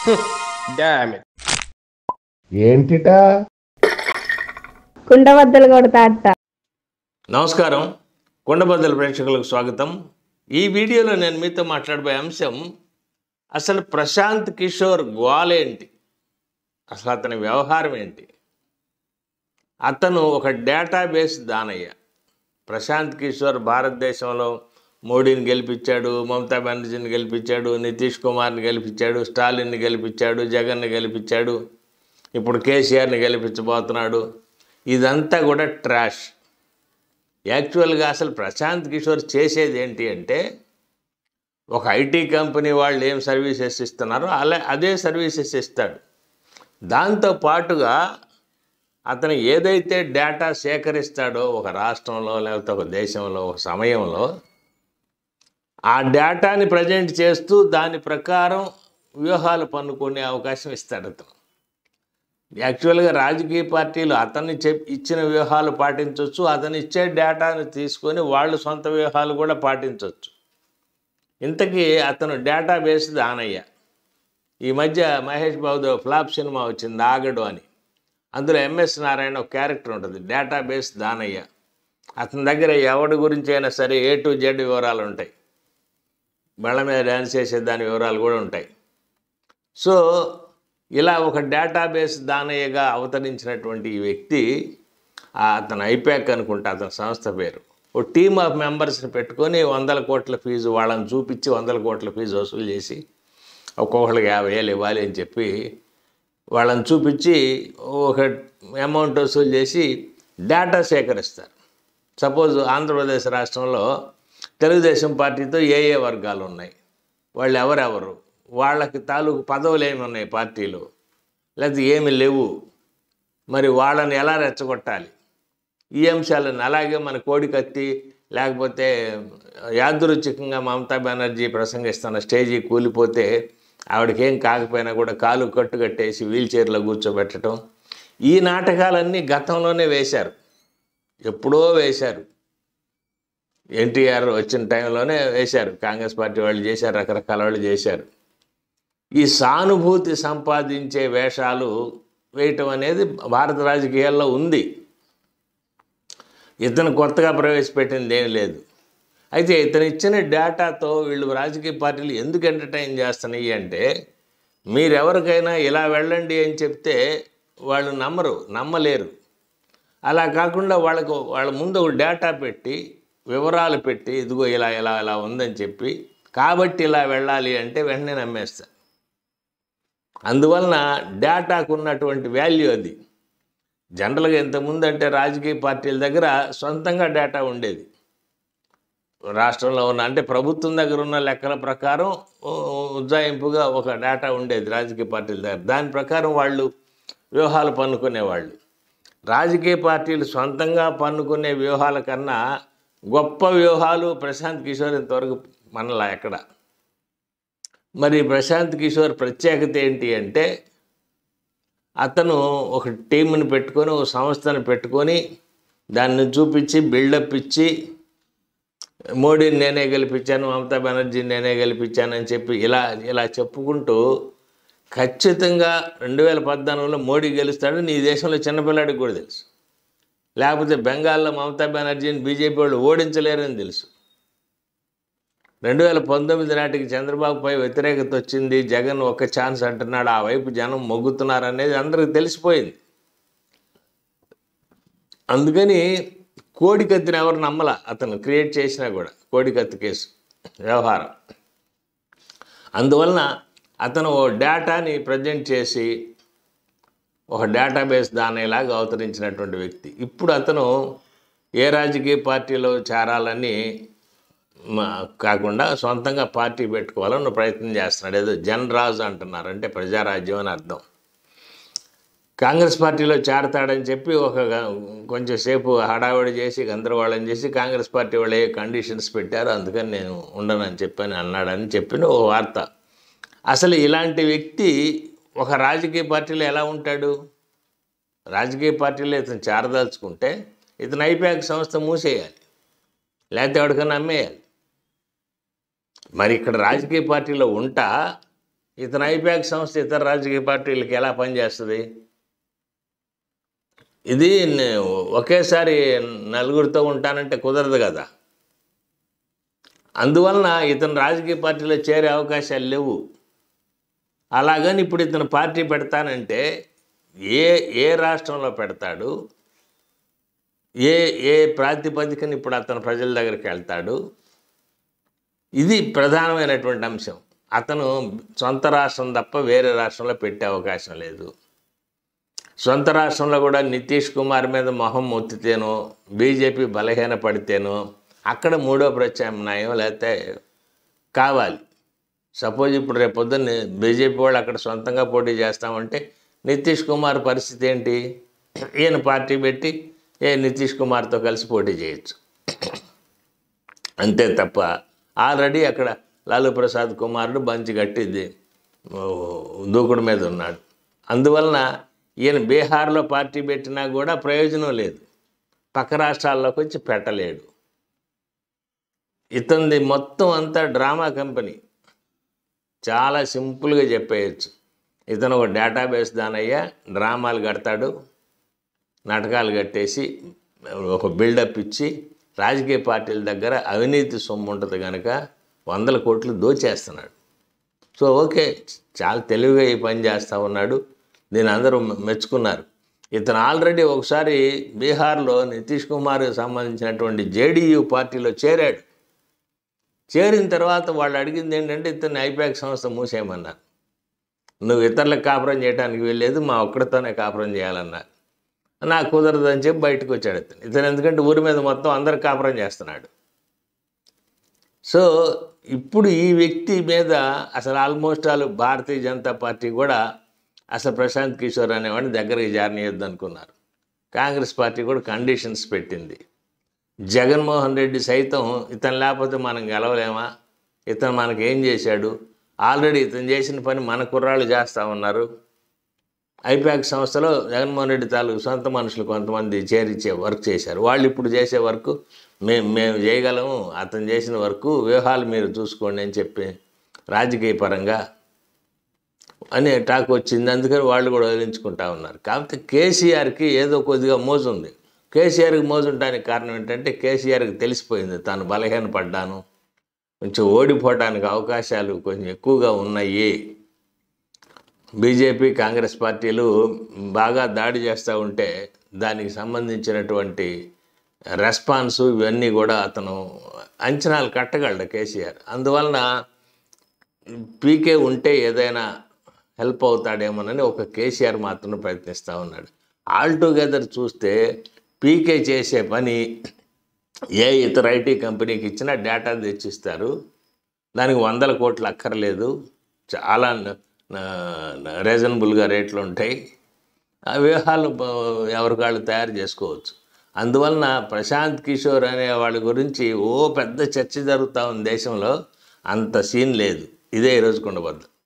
dam ఏంటిటా కుండబద్దలు కొడతా అత్త నమస్కారం కొండబద్దల ప్రేక్షకులకు స్వాగతం ఈ వీడియోలో నేను మీతో మాట్లాడబోయే అంశం అసలు ప్రశాంత్ కిషోర్ గోలేంటి అసలు అతని వ్యవహారం ఏంటి అతను ఒక డేటాబేస్ దానయ్య ప్రశాంత్ కిషోర్ భారతదేశంలో మోడీని గెలిపించాడు మమతా బెనర్జీని గెలిపించాడు నితీష్ కుమార్ని గెలిపించాడు స్టాలిన్ని గెలిపించాడు జగన్ని గెలిపించాడు ఇప్పుడు కేసీఆర్ని గెలిపించబోతున్నాడు ఇదంతా కూడా ట్రాష్ యాక్చువల్గా అసలు ప్రశాంత్ కిషోర్ చేసేది ఏంటి అంటే ఒక ఐటీ కంపెనీ వాళ్ళు ఏం సర్వీసెస్ ఇస్తున్నారో అలా అదే సర్వీసెస్ ఇస్తాడు దాంతో పాటుగా అతను ఏదైతే డేటా సేకరిస్తాడో ఒక రాష్ట్రంలో లేకపోతే ఒక దేశంలో ఒక సమయంలో ఆ డేటాని ప్రజెంట్ చేస్తూ దాని ప్రకారం వ్యూహాలు పన్నుకునే అవకాశం ఇస్తాడు అతను యాక్చువల్గా రాజకీయ పార్టీలు అతన్ని చెప్ ఇచ్చిన వ్యూహాలు పాటించవచ్చు అతను ఇచ్చే డేటాను తీసుకొని వాళ్ళు సొంత వ్యూహాలు కూడా పాటించవచ్చు ఇంతకీ అతను డేటాబేస్ దానయ్య ఈ మధ్య మహేష్ బాబుతో ఫ్లాప్ సినిమా వచ్చింది ఆగడు అని అందులో ఎంఎస్ నారాయణ ఒక క్యారెక్టర్ ఉంటుంది డేటాబేస్ దానయ్య అతని దగ్గర ఎవడి గురించి అయినా సరే ఏ టు జెడ్ వివరాలు ఉంటాయి బళ్ళ మీద డ్యాన్స్ చేసే దాని వివరాలు కూడా ఉంటాయి సో ఇలా ఒక డేటాబేస్ దానయ్యగా అవతరించినటువంటి ఈ వ్యక్తి ఆ అతను ఐపాక్ అనుకుంటా అతని సంస్థ పేరు ఓ టీమ్ ఆఫ్ మెంబర్స్ని పెట్టుకొని వందల కోట్ల ఫీజు వాళ్ళని చూపించి వందల కోట్ల ఫీజు వసూలు చేసి ఒక్కొక్కరికి యాభై వేలు ఇవ్వాలి అని చెప్పి వాళ్ళని చూపించి ఒక అమౌంట్ వసూలు చేసి డేటా సేకరిస్తారు సపోజ్ ఆంధ్రప్రదేశ్ రాష్ట్రంలో తెలుగుదేశం పార్టీతో ఏ ఏ వర్గాలు ఉన్నాయి వాళ్ళు ఎవరెవరు వాళ్ళకి తాలూకు పదవులు ఏమి ఉన్నాయి పార్టీలో లేకపోతే ఏమి లేవు మరి వాళ్ళని ఎలా రెచ్చగొట్టాలి ఈ అంశాలను అలాగే మన కోడికత్తి లేకపోతే యాదృచ్ఛికంగా మమతా బెనర్జీ ప్రసంగిస్తున్న స్టేజీ కూలిపోతే ఆవిడకేం కాకపోయినా కూడా కాలు కట్టు కట్టేసి వీల్ చైర్లో కూర్చోబెట్టడం ఈ నాటకాలన్నీ గతంలోనే వేశారు ఎప్పుడో వేశారు ఎన్టీఆర్ వచ్చిన టైంలోనే వేశారు కాంగ్రెస్ పార్టీ వాళ్ళు చేశారు రకరకాల వాళ్ళు చేశారు ఈ సానుభూతి సంపాదించే వేషాలు వేయటం అనేది భారత రాజకీయాల్లో ఉంది ఇతను కొత్తగా ప్రవేశపెట్టింది ఏం లేదు అయితే ఇతను ఇచ్చిన డేటాతో వీళ్ళు రాజకీయ పార్టీలు ఎందుకు ఎంటర్టైన్ చేస్తున్నాయి అంటే మీరెవరికైనా ఇలా వెళ్ళండి అని చెప్తే వాళ్ళు నమ్మరు నమ్మలేరు అలా కాకుండా వాళ్ళకు వాళ్ళ ముందు ఒక డేటా పెట్టి వివరాలు పెట్టి ఇదిగో ఇలా ఇలా ఇలా ఉందని చెప్పి కాబట్టి ఇలా వెళ్ళాలి అంటే వెంటనే నమ్మేస్తారు అందువలన డేటాకు ఉన్నటువంటి వాల్యూ అది జనరల్గా ఇంతకుముందు అంటే రాజకీయ పార్టీల దగ్గర సొంతంగా డేటా ఉండేది రాష్ట్రంలో ఉన్న అంటే ప్రభుత్వం దగ్గర ఉన్న లెక్కల ప్రకారం ఉ- ఉజ్జాయింపుగా ఒక డేటా ఉండేది రాజకీయ పార్టీల దగ్గర దాని ప్రకారం వాళ్ళు వ్యూహాలు పన్నుకునేవాళ్ళు రాజకీయ పార్టీలు సొంతంగా పన్నుకునే వ్యూహాల కన్నా గొప్ప వ్యూహాలు ప్రశాంత్ కిషోర్ ఇంతవరకు మనలా ఎక్కడ మరి ప్రశాంత్ కిషోర్ ప్రత్యేకత ఏంటి అంటే అతను ఒక టీంని పెట్టుకొని ఒక సంస్థను పెట్టుకొని దాన్ని చూపించి బిల్డప్ ఇచ్చి మోడీని నేనే గెలిపించాను మమతా బెనర్జీని నేనే గెలిపించాను అని చెప్పి ఇలా ఇలా చెప్పుకుంటూ ఖచ్చితంగా రెండు వేల పద్నాలుగులో మోడీ గెలుస్తాడు నీ దేశంలో చిన్నపిల్లాడికి కూడా తెలుసు లేకపోతే బెంగాల్లో మమతా బెనర్జీని బీజేపీ వాళ్ళు ఓడించలేరని తెలుసు రెండు వేల పంతొమ్మిది నాటికి చంద్రబాబుపై వ్యతిరేకత వచ్చింది జగన్ ఒక ఛాన్స్ అంటున్నాడు ఆ వైపు జనం మొగ్గుతున్నారు అనేది అందరికి తెలిసిపోయింది అందుకని కోడికత్తిని ఎవరు నమ్మల అతను క్రియేట్ చేసినా కూడా కోడికత్తి కేసు వ్యవహారం అందువలన అతను ఓ డేటాని ప్రజెంట్ చేసి ఒక డేటాబేస్ దానేలాగా అవతరించినటువంటి వ్యక్తి ఇప్పుడు అతను ఏ రాజకీయ పార్టీలో చేరాలని మా- కాకుండా సొంతంగా పార్టీ పెట్టుకోవాలని ప్రయత్నం చేస్తున్నాడు ఏదో జనరాజు అంటున్నారు అంటే ప్రజారాజ్యం అని అర్థం కాంగ్రెస్ పార్టీలో చేరతాడని చెప్పి ఒక గ- కొంచెం సేపు హడావిడి చేసి గందరగోళం చేసి కాంగ్రెస్ పార్టీ వాళ్ళు ఏ కండిషన్స్ పెట్టారో అందుకని నేను ఉండనని చెప్పని అన్నాడని చెప్పిన ఓ వార్త అసలు ఇలాంటి వ్యక్తి ఒక రాజకీయ పార్టీలో ఎలా ఉంటాడు రాజకీయ పార్టీలో ఇతను చేరదలుచుకుంటే ఇతను ఐపాక్ సంస్థ మూసేయాలి లేకపోతే ఎవరికైనా అమ్మేయాలి మరి ఇక్కడ రాజకీయ పార్టీలో ఉంటా ఇతను ఐపాక్ సంస్థ ఇతర రాజకీయ పార్టీలకి ఎలా పనిచేస్తుంది ఇది నే- ఒకేసారి నలుగురితో ఉంటానంటే కుదరదు కదా అందువలన ఇతను రాజకీయ పార్టీలో చేరే అవకాశాలు లేవు అలాగని ఇప్పుడు ఇతను పార్టీ పెడతానంటే ఏ ఏ రాష్ట్రంలో పెడతాడు ఏ ఏ ప్రాతిపదికన ఇప్పుడు అతను ప్రజల దగ్గరికి వెళ్తాడు ఇది ప్రధానమైనటువంటి అంశం అతను సొంత రాష్ట్రం తప్ప వేరే రాష్ట్రంలో పెట్టే అవకాశం లేదు సొంత రాష్ట్రంలో కూడా నితీష్ కుమార్ మీద మొహం మొత్తితేనో బీజేపీ బలహీన పడితేనో అక్కడ మూడో ప్రత్యామ్నాయం లేకపోతే కావాలి సపోజ్ ఇప్పుడు రేపు పొద్దున్న బీజేపీ వాళ్ళు అక్కడ సొంతంగా పోటీ చేస్తామంటే నితీష్ కుమార్ పరిస్థితి ఏంటి ఈయన పార్టీ పెట్టి ఏ నితీష్ కుమార్తో కలిసి పోటీ చేయొచ్చు అంతే తప్ప ఆల్రెడీ అక్కడ లాలూ ప్రసాద్ కుమారుడు బంచి కట్టింది దూకుడు మీద ఉన్నాడు అందువలన ఈయన బీహార్లో పార్టీ పెట్టినా కూడా ప్రయోజనం లేదు పక్క రాష్ట్రాల్లోకి వచ్చి పెట్టలేడు ఇతంది మొత్తం అంతా డ్రామా కంపెనీ చాలా సింపుల్గా చెప్పేయచ్చు ఇతను ఒక డేటాబేస్ దానయ్య డ్రామాలు కడతాడు నాటకాలు కట్టేసి ఒక బిల్డప్ ఇచ్చి రాజకీయ పార్టీల దగ్గర అవినీతి సొమ్ము ఉంటుంది కనుక వందల కోట్లు దోచేస్తున్నాడు సో ఓకే చాలా తెలివిగా ఈ పని చేస్తూ ఉన్నాడు దీని అందరూ మె- మెచ్చుకున్నారు ఇతను ఆల్రెడీ ఒకసారి బీహార్లో నితీష్ కుమార్కి సంబంధించినటువంటి జేడీయూ పార్టీలో చేరాడు చేరిన తర్వాత వాళ్ళు అడిగింది ఏంటంటే ఇతన్ని ఐపాక్ సంస్థ మూసేయమన్నారు నువ్వు ఇతరులకు కాపురం చేయడానికి వెళ్ళలేదు మా ఒక్కడితోనే కాపురం చేయాలన్నారు నాకు కుదరదు అని చెప్పి బయటకు వచ్చాడు ఇతను ఇతను ఎందుకంటే ఊరి మీద మొత్తం అందరు కాపురం చేస్తున్నాడు సో ఇప్పుడు ఈ వ్యక్తి మీద అసలు almost all Bharatiya Janata Party కూడా అసలు ప్రశాంత్ కిషోర్ అనేవాడిని దగ్గరికి జారనీయొద్దు అనుకున్నారు కాంగ్రెస్ పార్టీ కూడా కండిషన్స్ పెట్టింది జగన్మోహన్ రెడ్డి సైతం ఇతను లేకపోతే మనం గెలవలేమా ఇతను మనకి ఏం చేశాడు ఆల్రెడీ ఇతను చేసిన పని మన కుర్రాళ్ళు చేస్తూ ఉన్నారు ఐపాక్ సంస్థలో జగన్మోహన్ రెడ్డి తాలూకు సొంత మనుషులు కొంతమంది చేరిచ్చే వర్క్ చేశారు వాళ్ళు ఇప్పుడు చేసే వర్క్ మేము మేము చేయగలము అతను చేసిన వర్క్ వ్యూహాలు మీరు చూసుకోండి అని చెప్పి రాజకీయ పరంగా అనే టాక్ వచ్చింది అందుకని వాళ్ళు కూడా వదిలించుకుంటా ఉన్నారు కాకపోతే కేసీఆర్కి ఏదో కొద్దిగా మోజు ఉంది కేసీఆర్కి మోజు ఉండడానికి కారణం ఏంటంటే కేసీఆర్కి తెలిసిపోయింది తాను బలహీన పడ్డాను కొంచెం ఓడిపోవడానికి అవకాశాలు కొంచెం ఎక్కువగా ఉన్నాయి బీజేపీ కాంగ్రెస్ పార్టీలు బాగా దాడి చేస్తూ ఉంటే దానికి సంబంధించినటువంటి రెస్పాన్స్ ఇవన్నీ కూడా అతను అంచనాలు కట్టగలడు కేసీఆర్ అందువలన పీకే ఉంటే ఏదైనా హెల్ప్ అవుతాడేమోనని ఒక కేసీఆర్ మాత్రం ప్రయత్నిస్తూ ఉన్నాడు ఆల్ టుగెదర్ చూస్తే పీకే చేసే పని ఏ ఇతర ఐటీ కంపెనీకి ఇచ్చినా డేటా తెచ్చిస్తారు దానికి వందల కోట్లు అక్కర్లేదు చాలా రీజనబుల్గా రేట్లు ఉంటాయి ఆ వ్యూహాలు బ- ఎవరికాళ్ళు తయారు చేసుకోవచ్చు అందువలన ప్రశాంత్ కిషోర్ అనే వాళ్ళ గురించి ఓ పెద్ద చర్చ జరుగుతూ ఉంది దేశంలో అంత సీన్ లేదు ఇదే ఈరోజు కొండబద్దు